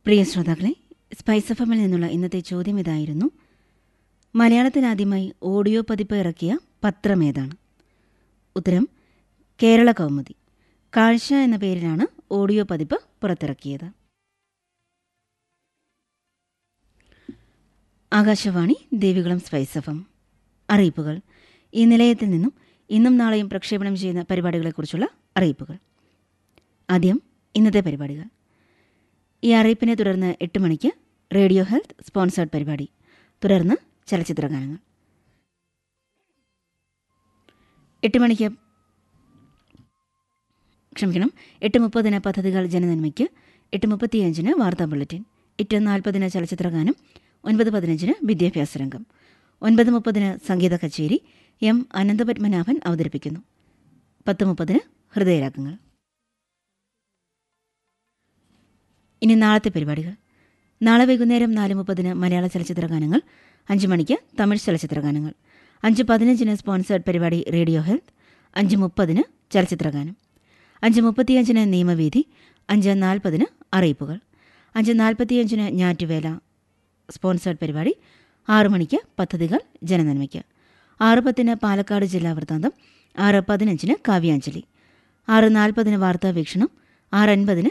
പ്രിയ ശ്രോതാക്കളെ spice F എമ്മിൽ നിന്നുള്ള ഇന്നത്തെ ചോദ്യം ഇതായിരുന്നു മലയാളത്തിൽ ആദ്യമായി ഓഡിയോ പതിപ്പ് ഇറക്കിയ പത്രം ഏതാണ് ഉത്തരം കേരള കൗമുദി കാഴ്ച എന്ന പേരിലാണ് ഓഡിയോ പതിപ്പ് പുറത്തിറക്കിയത് Akashvani Devikulam spice F M അറിയിപ്പുകൾ ഈ നിലയത്തിൽ നിന്നും ഇന്നും നാളെയും പ്രക്ഷേപണം ചെയ്യുന്ന പരിപാടികളെക്കുറിച്ചുള്ള അറിയിപ്പുകൾ ആദ്യം ഇന്നത്തെ പരിപാടികൾ ഈ അറിയിപ്പിനെ തുടർന്ന് എട്ട് മണിക്ക് റേഡിയോ ഹെൽത്ത് സ്പോൺസേർഡ് പരിപാടി തുടർന്ന് ചലച്ചിത്ര ഗാനങ്ങൾ എട്ട് മണിക്ക് ക്ഷമിക്കണം എട്ട് മുപ്പതിന് പദ്ധതികൾ ജനനന്മയ്ക്ക് എട്ട് മുപ്പത്തിയഞ്ചിന് വാർത്താ ബുള്ളറ്റിൻ എട്ട് നാൽപ്പതിന് ചലച്ചിത്ര ഗാനം ഒൻപത് പതിനഞ്ചിന് വിദ്യാഭ്യാസ രംഗം ഒൻപത് മുപ്പതിന് സംഗീത കച്ചേരി എം അനന്തപത്മനാഭൻ അവതരിപ്പിക്കുന്നു പത്ത് മുപ്പതിന് ഹൃദയരാഗങ്ങൾ ഇനി നാളത്തെ പരിപാടികൾ നാളെ വൈകുന്നേരം നാല് മുപ്പതിന് മലയാള ചലച്ചിത്ര ഗാനങ്ങൾ അഞ്ച് മണിക്ക് തമിഴ് ചലച്ചിത്ര ഗാനങ്ങൾ അഞ്ച് പതിനഞ്ചിന് സ്പോൺസേർഡ് പരിപാടി റേഡിയോ ഹെൽത്ത് അഞ്ച് മുപ്പതിന് ചലച്ചിത്ര ഗാനം അഞ്ച് മുപ്പത്തിയഞ്ചിന് നിയമവേദി അഞ്ച് നാൽപ്പതിന് അറിയിപ്പുകൾ അഞ്ച് നാൽപ്പത്തിയഞ്ചിന് ഞാറ്റുവേല സ്പോൺസേർഡ് പരിപാടി ആറു മണിക്ക് പദ്ധതികൾ ജനനന്മയ്ക്ക് ആറ് പത്തിന് പാലക്കാട് ജില്ലാ വൃത്താന്തം ആറ് പതിനഞ്ചിന് കാവ്യാഞ്ജലി ആറ് നാൽപ്പതിന് വാർത്താ വീക്ഷണം ആറ് അൻപതിന്